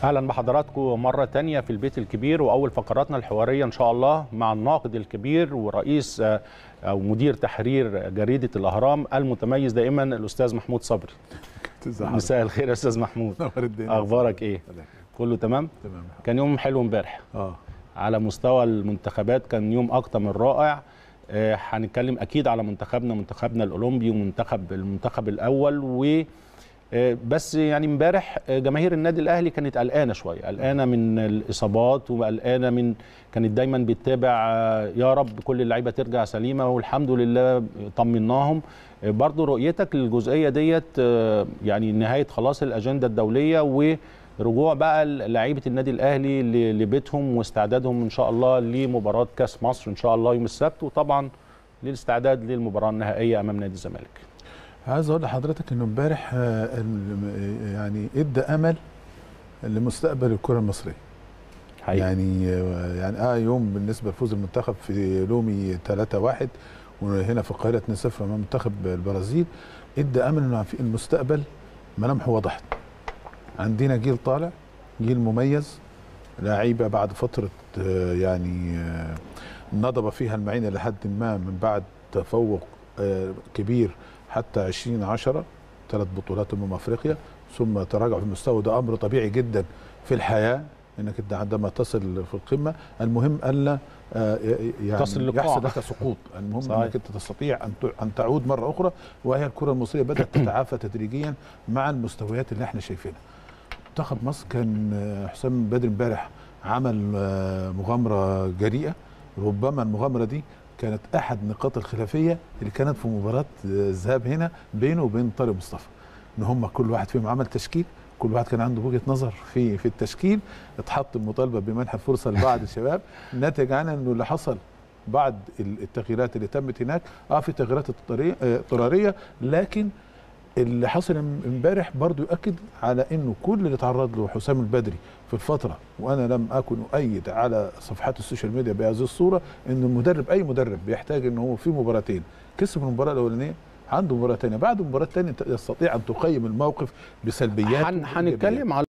اهلا بحضراتكم مره تانية في البيت الكبير واول فقراتنا الحواريه ان شاء الله مع الناقد الكبير ورئيس آه، او مدير تحرير جريده الاهرام المتميز دائما الاستاذ محمود صبري مساء الخير يا استاذ محمود نور الدنيا اخبارك ايه الله كله تمام تمام كان يوم حلو امبارح اه على مستوى المنتخبات كان يوم اكتر من رائع آه، هنتكلم اكيد على منتخبنا منتخبنا الاولمبي ومنتخب المنتخب الاول و آه، بس يعني امبارح آه، جماهير النادي الاهلي كانت قلقانه شويه قلقانه من الاصابات وقلقانه من كانت دايما بتتابع آه، يا رب كل اللعيبه ترجع سليمه والحمد لله طمناهم آه، برضو رؤيتك للجزئيه ديت آه، يعني نهايه خلاص الاجنده الدوليه ورجوع بقى لعيبه النادي الاهلي ل- لبيتهم واستعدادهم ان شاء الله لمباراه كاس مصر ان شاء الله يوم السبت وطبعا للاستعداد للمباراه النهائيه امام نادي الزمالك عايز اقول لحضرتك انه امبارح آه، ال- يعني ادى امل لمستقبل الكره المصريه حقيقي. يعني آه، يعني اه يوم بالنسبه لفوز المنتخب في لومي 3-1 وهنا في القاهره 2-0 امام منتخب البرازيل ادى امل انه في المستقبل ملامحه وضحت عندنا جيل طالع جيل مميز لعيبه بعد فتره آه، يعني آه، نضب فيها المعين لحد ما من بعد تفوق آه، كبير حتى 2010 ثلاث بطولات امم افريقيا ثم تراجع في المستوى ده امر طبيعي جدا في الحياه انك انت عندما تصل في القمه المهم الا آه، يعني تصل للقاع. يحصل لك سقوط المهم صحيح. انك انت تستطيع ان ت- ان تعود مره اخرى وهي الكره المصريه بدات تتعافى تدريجيا مع المستويات اللي احنا شايفينها منتخب مصر كان آه، حسام بدري امبارح عمل آه، مغامره جريئه ربما المغامره دي كانت احد نقاط الخلافيه اللي كانت في مباراه آه، الذهاب هنا بينه وبين طارق مصطفى ان هم كل واحد فيهم عمل تشكيل كل واحد كان عنده وجهه نظر في في التشكيل اتحط المطالبه بمنح فرصه لبعض الشباب ناتج عنها انه اللي حصل بعد ال- التغييرات اللي تمت هناك اه في تغييرات اضطرارية- آه، اضطراريه لكن اللي حصل ام- امبارح برضو يؤكد على انه كل اللي تعرض له حسام البدري في الفتره وانا لم اكن اؤيد على صفحات السوشيال ميديا بهذه الصوره ان المدرب اي مدرب بيحتاج ان هو في مباراتين كسب المباراه الاولانيه عنده مباراه ثانيه بعد المباراه الثانيه يستطيع ان تقيم الموقف بسلبيات هن- هنتكلم على